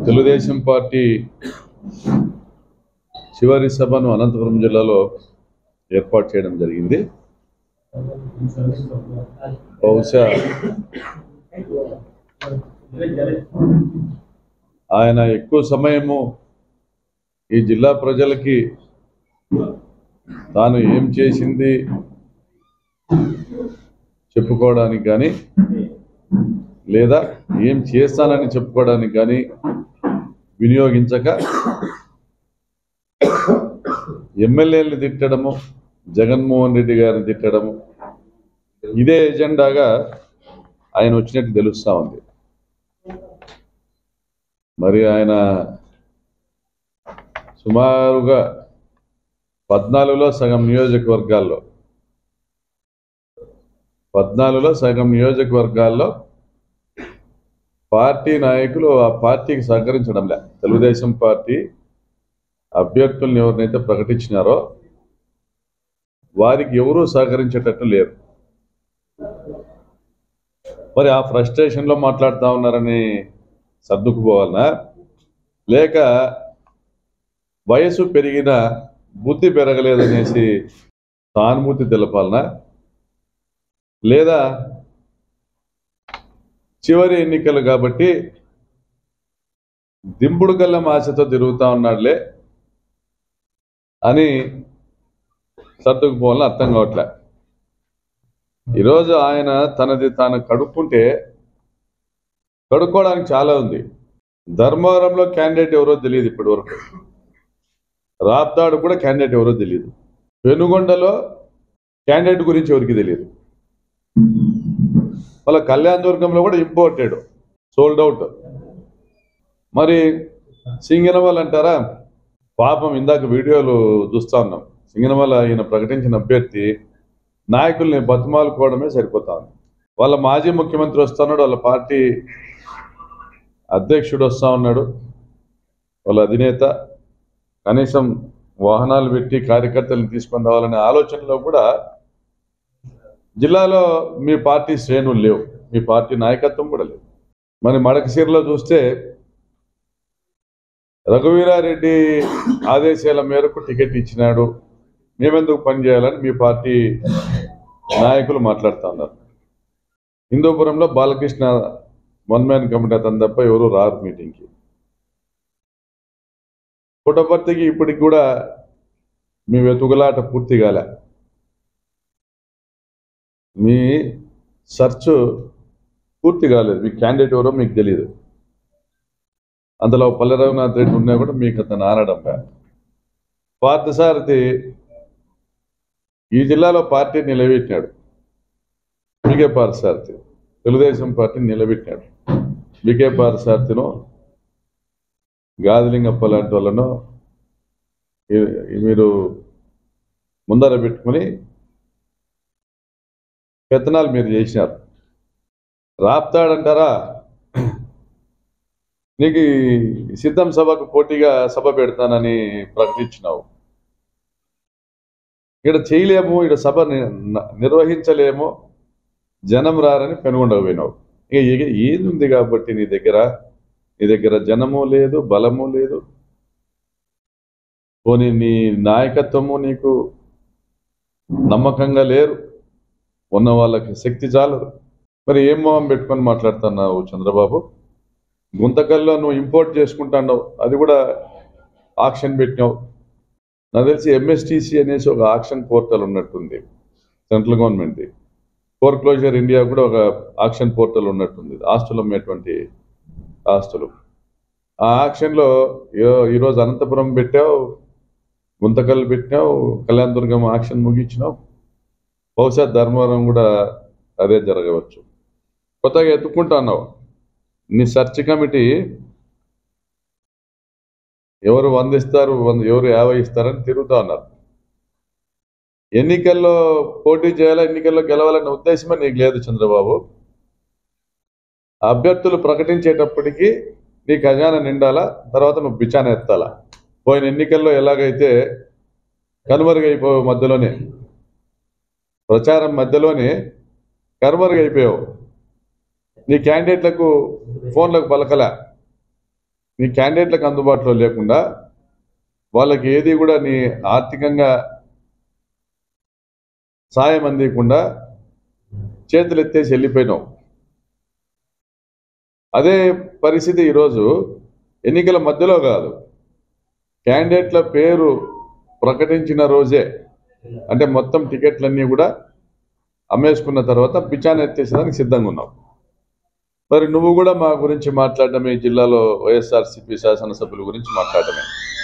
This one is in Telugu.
తెలుగుదేశం పార్టీ చివరి సభను అనంతపురం జిల్లాలో ఏర్పాటు చేయడం జరిగింది బహుశా ఆయన ఎక్కువ సమయము ఈ జిల్లా ప్రజలకి తాను ఏం చేసింది చెప్పుకోవడానికి కానీ లేదా ఏం చేస్తానని చెప్పుకోవడానికి కానీ వినియోగించక ఎమ్మెల్యేలను తిట్టడము జగన్మోహన్ రెడ్డి గారిని తిట్టడము ఇదే ఎజెండాగా ఆయన వచ్చినట్టు తెలుస్తా ఉంది మరి ఆయన సుమారుగా పద్నాలుగులో సగం నియోజకవర్గాల్లో పద్నాలుగులో సగం నియోజకవర్గాల్లో పార్టీ నాయకులు ఆ పార్టీకి సహకరించడం లే తెలుగుదేశం పార్టీ అభ్యర్థులను ఎవరినైతే ప్రకటించినారో వారికి ఎవరూ సహకరించేటట్టు లేరు మరి ఆ ఫ్రస్ట్రేషన్లో మాట్లాడుతూ ఉన్నారని సర్దుకుపోవాలనా లేక వయసు పెరిగిన బుద్ధి పెరగలేదనేసి సానుభూతి తెలపాలనా లేదా చివరి ఎన్నికలు కాబట్టి దింపుడు గల్లం ఆశతో తిరుగుతా ఉన్నాడులే అని సర్దుకుపోవాలని అర్థం కావట్లే ఈరోజు ఆయన తనది తాను కడుక్కుంటే కడుక్కోవడానికి చాలా ఉంది ధర్మవరంలో క్యాండిడేట్ ఎవరో తెలియదు ఇప్పటి వరకు రాప్తాడు కూడా క్యాండిడేట్ ఎవరో తెలియదు వెనుగొండలో క్యాండిడేట్ గురించి ఎవరికి తెలియదు మళ్ళీ కళ్యాణ్ దుర్గంలో కూడా ఇంపోర్టెడ్ సోల్డ్ అవుట్ మరి సింగనమల్ అంటారా పాపం ఇందాక వీడియోలు చూస్తా ఉన్నాం సింగనమల ఈయన ప్రకటించిన అభ్యర్థి నాయకుల్ని బతిమాలుకోవడమే సరిపోతా ఉంది వాళ్ళ మాజీ ముఖ్యమంత్రి వస్తున్నాడు వాళ్ళ పార్టీ అధ్యక్షుడు వస్తా ఉన్నాడు వాళ్ళ అధినేత కనీసం వాహనాలు పెట్టి కార్యకర్తలను తీసుకొని రావాలనే ఆలోచనలో కూడా జిల్లాలో మీ పార్టీ శ్రేణులు లేవు మీ పార్టీ నాయకత్వం కూడా లేవు మరి మడకశీరలో చూస్తే రఘువీరారెడ్డి ఆదేశాల మేరకు టికెట్ ఇచ్చినాడు మేమెందుకు పనిచేయాలని మీ పార్టీ నాయకులు మాట్లాడుతూ ఉన్నారు హిందూపురంలో బాలకృష్ణ వన్ మ్యాన్ కమిటీ అతను తప్ప ఎవరు రారు మీటింగ్కి పుట్టపర్తికి ఇప్పటికి కూడా మీ వెతుకులాట పూర్తి కాలే మీ సర్చ్ పూర్తి కాలేదు మీ క్యాండిడేట్ ఎవరో మీకు తెలియదు అందులో పల్లె రఘునాథ్ రెడ్డి ఉన్నా కూడా మీకు అతను ఆనడం పార్థసారథి ఈ జిల్లాలో పార్టీ నిలబెట్టినాడు వికే పార్థసారథి తెలుగుదేశం పార్టీని నిలబెట్టినాడు వికే పార్థసారథిను గాదిలింగప్ప లాంటి వాళ్ళను ఈ- మీరు ముందర పెట్టుకుని పెత్తనాలు మీరు చేసినారు రాప్తాడంటారా నీకు ఈ సిద్ధం సభకు పోటీగా సభ పెడతానని ప్రకటించినావు ఇక్కడ చేయలేము ఇక్కడ సభ ని- న- నిర్వహించలేము జనం రారని పెనుగొండకు పోయినావు ఇక ఇక ఏది ఉంది కాబట్టి నీ దగ్గర నీ దగ్గర జనము లేదు బలము లేదు పోనీ నీ నాయకత్వము నీకు నమ్మకంగా లేరు ఉన్న వాళ్ళకి శక్తి చాలదు మరి ఏం మొహం పెట్టుకొని మాట్లాడుతున్నావు చంద్రబాబు గుంతకల్లో నువ్వు ఇంపోర్ట్ చేసుకుంటున్నావు అది కూడా ఆక్షన్ పెట్టినావు నాకు తెలిసి ఎంఎస్టీసీ అనేసి ఒక ఆక్షన్ పోర్టల్ ఉన్నట్టుంది సెంట్రల్ గవర్నమెంట్ది ఫోర్ క్లోజర్ ఇండియా కూడా ఒక ఆక్షన్ పోర్టల్ ఉన్నట్టుంది ఆస్తులు అమ్మేటువంటి ఆస్తులు ఆ ఆక్షన్లో ఈ- ఈరోజు అనంతపురం పెట్టావు గుంతకల్లు పెట్టినావు కళ్యాణదుర్గం ఆక్షన్ ముగించినావు బహుశా ధర్మవరం కూడా అదే జరగవచ్చు కొత్తగా ఎత్తుకుంటున్నావు నీ సెర్చ్ కమిటీ ఎవరు వంద ఇస్తారు వంద ఎవరు యాభై ఇస్తారని తిరుగుతా ఉన్నారు ఎన్నికల్లో పోటీ చేయాలా ఎన్నికల్లో గెలవాలనే ఉద్దేశమే నీకు లేదు చంద్రబాబు అభ్యర్థులు ప్రకటించేటప్పటికి నీ ఖజానా నిండాలా తర్వాత నువ్వు బిచాన ఎత్తాలా పోయిన ఎన్నికల్లో ఎలాగైతే కనుమరుగైపో మధ్యలోనే ప్రచారం మధ్యలోనే కనుమరుగైపోయావు నీ క్యాండిడేట్లకు ఫోన్లకు పలకలే నీ క్యాండిడేట్లకు అందుబాటులో లేకుండా వాళ్ళకి ఏది కూడా నీ ఆర్థికంగా సాయం అందియకుండా చేతులు ఎత్తేసి వెళ్ళిపోయినావు అదే పరిస్థితి ఈరోజు ఎన్నికల మధ్యలో కాదు క్యాండిడేట్ల పేరు ప్రకటించిన రోజే అంటే మొత్తం టికెట్లన్నీ కూడా అమ్మేసుకున్న తర్వాత పిచ్చాన ఎత్తేసేదానికి సిద్ధంగా ఉన్నావు మరి నువ్వు కూడా మా గురించి మాట్లాడడమే ఈ జిల్లాలో వైఎస్ఆర్సీపీ శాసనసభ్యుల గురించి మాట్లాడడమే